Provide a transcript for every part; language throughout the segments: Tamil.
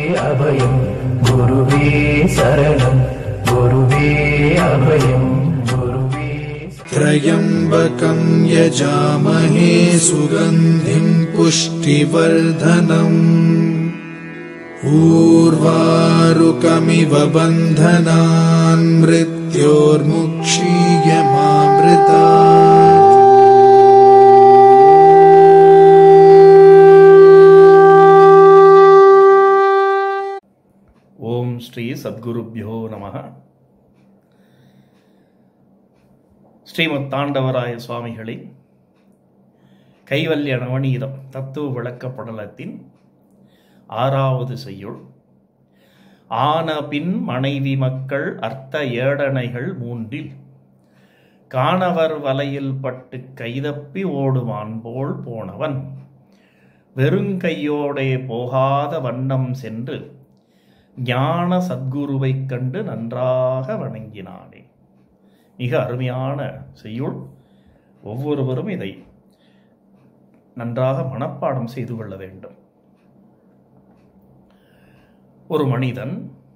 அபயம் குருவே சரணம் குருவே அபயம் குருவே त्र्यम्बकं यजामहे सुगन्धिं पुष्टिवर्धनम् ऊर्वारुकमिव बन्धनान् मृत्योर्मुक्षीयमामृतात् ஓம் ஸ்ரீ சத்குருப்யோ நம ஸ்ரீமத் தாண்டவராய சுவாமிகளின் கைவல்ய நவநீதம் தத்துவ விளக்கப்படலத்தின் ஆறாவது செய்யுள் ஆன பின் மனைவி மக்கள் அர்த்த ஏடனைகள் மூன்றில் காணவர் வலையில் பட்டு கைதப்பி ஓடுவான் போல் போனவன் வெறுங்கையோடே போகாத வண்ணம் சென்று ஞான சத்குருவைக் கண்டு நன்றாக வணங்கினானே மிக அருமையான செய்யுள் ஒவ்வொருவரும் இதை நன்றாக மனப்பாடம் செய்து கொள்ள வேண்டும் ஒரு மனிதன்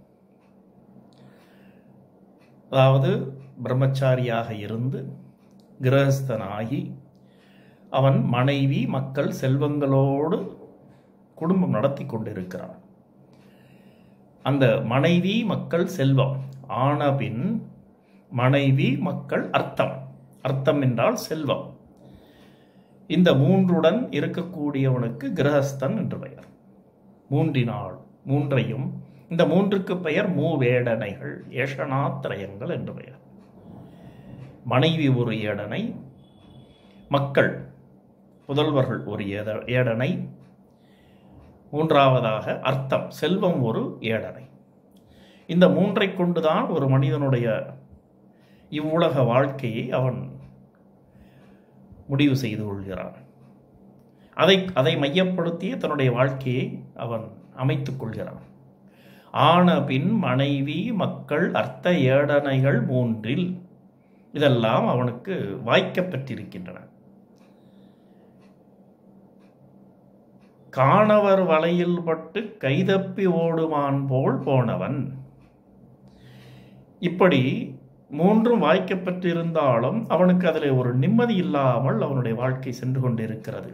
அதாவது பிரம்மச்சாரியாக இருந்து கிரகஸ்தனாகி அவன் மனைவி மக்கள் செல்வங்களோடு குடும்பம் நடத்தி கொண்டிருக்கிறான் அந்த மனைவி மக்கள் செல்வம் ஆனபின் மனைவி மக்கள் அர்த்தம் அர்த்தம் என்றால் செல்வம் இந்த மூன்றுடன் இருக்கக்கூடியவனுக்கு கிரகஸ்தன் என்று பெயர் மூன்றினாள் மூன்றையும் இந்த மூன்றுக்கு பெயர் மூவேடனைகள் ஏஷனாத்திரயங்கள் என்று பெயர் மனைவி ஒரு ஏடனை மக்கள் புதல்வர்கள் ஒரு ஏத ஏடனை மூன்றாவதாக அர்த்தம் செல்வம் ஒரு ஏடனை இந்த மூன்றை கொண்டுதான் ஒரு மனிதனுடைய இவ்வுலக வாழ்க்கையை அவன் முடிவு செய்து கொள்கிறான் அதை அதை மையப்படுத்திய தன்னுடைய வாழ்க்கையை அவன் அமைத்துக் கொள்கிறான் ஆன பின் மனைவி மக்கள் அர்த்த ஏடனைகள் மூன்றில் இதெல்லாம் அவனுக்கு வாய்க்கப்பட்டிருக்கின்றன காணவர் வலையில் பட்டு கைதப்பி ஓடுவான் போல் போனவன் இப்படி மூன்றும் வாய்க்கப்பட்டிருந்தாலும் அவனுக்கு அதில் ஒரு நிம்மதி இல்லாமல் அவனுடைய வாழ்க்கை சென்று கொண்டிருக்கிறது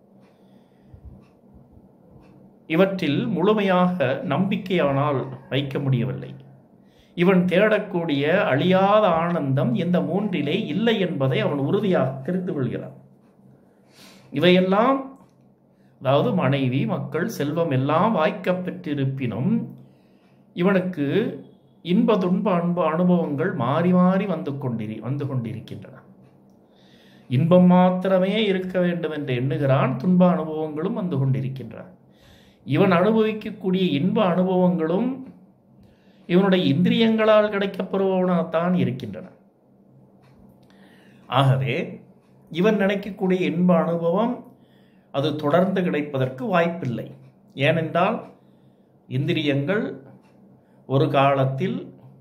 இவற்றில் முழுமையாக நம்பிக்கையானால் வைக்க முடியவில்லை இவன் தேடக்கூடிய அழியாத ஆனந்தம் இந்த மூன்றிலே இல்லை என்பதை அவன் உறுதியாக தெரிந்து கொள்கிறான் இவையெல்லாம் அதாவது மனைவி மக்கள் செல்வம் எல்லாம் வாய்க்கப் பெற்றிருப்பினும் இவனுக்கு இன்ப துன்ப அன்பு அனுபவங்கள் மாறி மாறி வந்து கொண்டிரு வந்து கொண்டிருக்கின்றன இன்பம் மாத்திரமே இருக்க வேண்டும் என்று எண்ணுகிறான் துன்ப அனுபவங்களும் வந்து கொண்டிருக்கின்றன இவன் அனுபவிக்கக்கூடிய இன்ப அனுபவங்களும் இவனுடைய இந்திரியங்களால் கிடைக்கப்பெறுபவனாகத்தான் இருக்கின்றன ஆகவே இவன் நினைக்கக்கூடிய இன்ப அனுபவம் அது தொடர்ந்து கிடைப்பதற்கு வாய்ப்பில்லை ஏனென்றால் இந்திரியங்கள் ஒரு காலத்தில்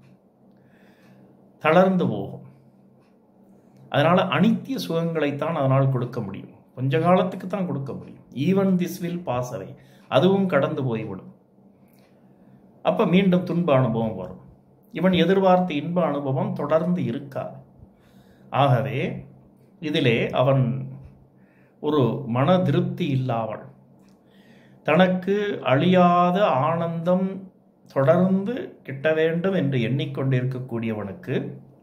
தளர்ந்து போகும் அதனால் அனித்திய சுகங்களைத்தான் அதனால் கொடுக்க முடியும் கொஞ்ச காலத்துக்கு தான் கொடுக்க முடியும் ஈவன் திஸ் வில் பாஸ் அவை அதுவும் கடந்து போய்விடும் அப்போ மீண்டும் துன்ப அனுபவம் வரும் இவன் எதிர்பார்த்த இன்ப அனுபவம் தொடர்ந்து இருக்காது ஆகவே இதிலே அவன் ஒரு மன திருப்தி இல்லாமல் தனக்கு அழியாத ஆனந்தம் தொடர்ந்து கிட்ட வேண்டும் என்று எண்ணிக்கொண்டிருக்கக்கூடியவனுக்கு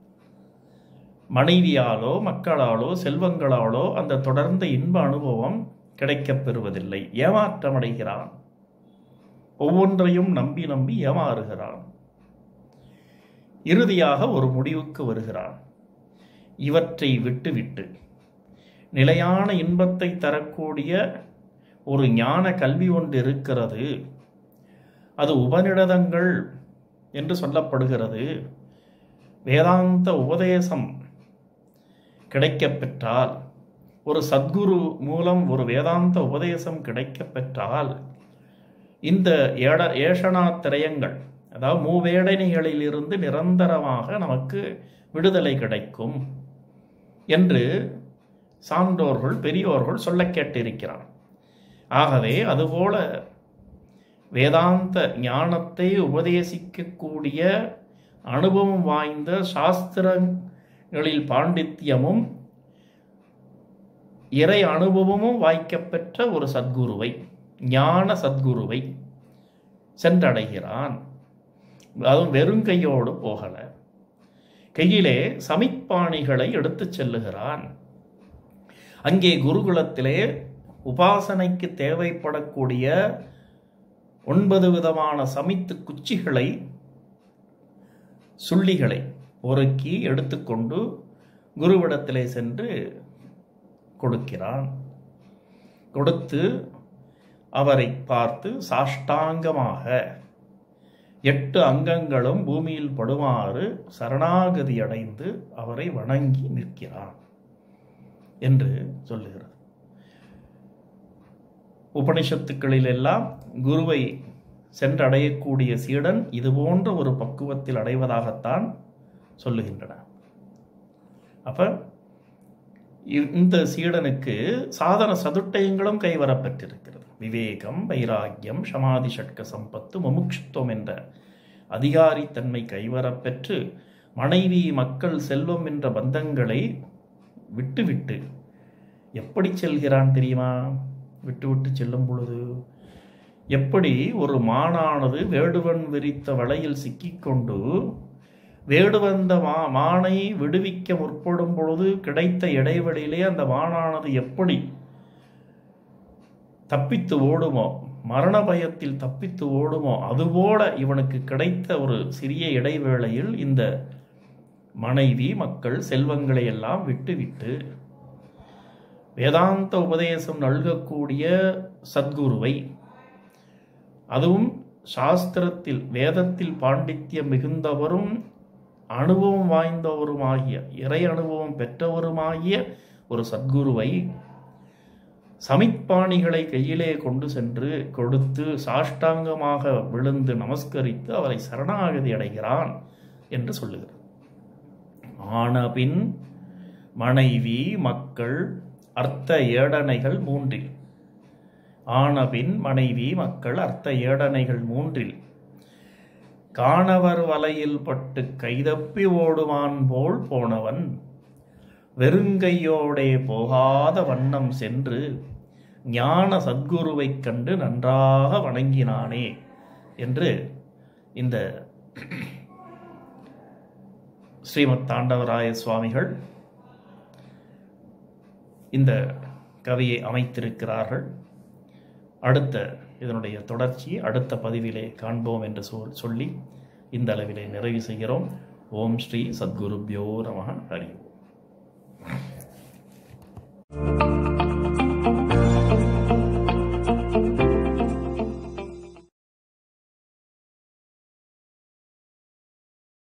மனைவியாலோ மக்களாலோ செல்வங்களாலோ அந்த தொடர்ந்த இன்ப அனுபவம் கிடைக்கப் பெறுவதில்லை ஏமாற்றமடைகிறான் ஒவ்வொன்றையும் நம்பி நம்பி ஏமாறுகிறான் இறுதியாக ஒரு முடிவுக்கு வருகிறான் இவற்றை விட்டுவிட்டு நிலையான இன்பத்தை தரக்கூடிய ஒரு ஞான கல்வி ஒன்று இருக்கிறது அது உபநிடதங்கள் என்று சொல்லப்படுகிறது வேதாந்த உபதேசம் கிடைக்கப் பெற்றால் ஒரு சத்குரு மூலம் ஒரு வேதாந்த உபதேசம் கிடைக்கப் பெற்றால் இந்த ஏட ஏஷனா திரயங்கள் அதாவது மூவேடனைகளிலிருந்து நிரந்தரமாக நமக்கு விடுதலை கிடைக்கும் என்று சான்றோர்கள் பெரியோர்கள் சொல்ல கேட்டிருக்கிறார் ஆகவே அதுபோல வேதாந்த ஞானத்தை உபதேசிக்கக்கூடிய அனுபவம் வாய்ந்த சாஸ்திரங்களில் பாண்டித்யமும் இறை அனுபவமும் வாய்க்கப்பெற்ற ஒரு சத்குருவை ஞான சத்குருவை சென்றடைகிறான் அதுவும் வெறுங்கையோடு போகல கையிலே சமிப்பாணிகளை எடுத்துச் செல்லுகிறான் அங்கே குருகுலத்திலே உபாசனைக்கு தேவைப்படக்கூடிய ஒன்பது விதமான சமித்து குச்சிகளை சுள்ளிகளை பொறுக்கி எடுத்துக்கொண்டு குருவிடத்திலே சென்று கொடுக்கிறான் கொடுத்து அவரை பார்த்து சாஷ்டாங்கமாக எட்டு அங்கங்களும் பூமியில் படுமாறு சரணாகதி அடைந்து அவரை வணங்கி நிற்கிறான் என்று சொல்லுகிறது உபனிஷத்துக்களில் எல்லாம் குருவை சென்றடையக்கூடிய சீடன் இது போன்ற ஒரு பக்குவத்தில் அடைவதாகத்தான் சொல்லுகின்றன அப்ப இ- இந்த சீடனுக்கு சாதன சதுட்டயங்களும் கைவரப்பெற்றிருக்கிறது விவேகம் வைராக்கியம் சமாதி ஷட்க சம்பத்து முமுட்சுத்துவம் என்ற அதிகாரித்தன்மை கைவரப்பெற்று மனைவி மக்கள் செல்வம் என்ற பந்தங்களை விட்டுவிட்டு எப்படி செல்கிறான் தெரியுமா விட்டு விட்டு செல்லும் பொழுது எப்படி ஒரு மானானது வேடுவன் விரித்த வலையில் சிக்கிக்கொண்டு வேடுவந்த மா மானை விடுவிக்க முற்படும் பொழுது கிடைத்த இடைவெளியிலே அந்த மானானது எப்படி தப்பித்து ஓடுமோ மரண பயத்தில் தப்பித்து ஓடுமோ அதுபோல இவனுக்கு கிடைத்த ஒரு சிறிய இடைவேளையில் இந்த மனைவி மக்கள் செல்வங்களை எல்லாம் விட்டுவிட்டு வேதாந்த உபதேசம் நல்கக்கூடிய சத்குருவை அதுவும் சாஸ்திரத்தில் வேதத்தில் பாண்டித்யம் மிகுந்தவரும் அனுபவம் வாய்ந்தவருமாகிய இறை அனுபவம் பெற்றவருமாகிய ஒரு சத்குருவை சமிப்பாணிகளை கையிலே கொண்டு சென்று கொடுத்து சாஷ்டாங்கமாக விழுந்து நமஸ்கரித்து அவரை சரணாகதி அடைகிறான் என்று சொல்லுகிறார் ஆனபின் மனைவி மக்கள் அர்த்த ஏடனைகள் மூன்றில் ஆனபின் மனைவி மக்கள் அர்த்த ஏடனைகள் மூன்றில் காணவர் வலையில் பட்டு கைதப்பி ஓடுவான் போல் போனவன் வெறுங்கையோடே போகாத வண்ணம் சென்று ஞான சத்குருவைக் கண்டு நன்றாக வணங்கினானே என்று இந்த ஸ்ரீமத் தாண்டவராய சுவாமிகள் இந்த கவியை அமைத்திருக்கிறார்கள் அடுத்த இதனுடைய தொடர்ச்சி அடுத்த பதிவிலே காண்போம் என்று சொல் சொல்லி இந்த அளவிலே நிறைவு செய்கிறோம் ஓம் ஸ்ரீ சத்குருப்யோ நம ஹரி ஓம்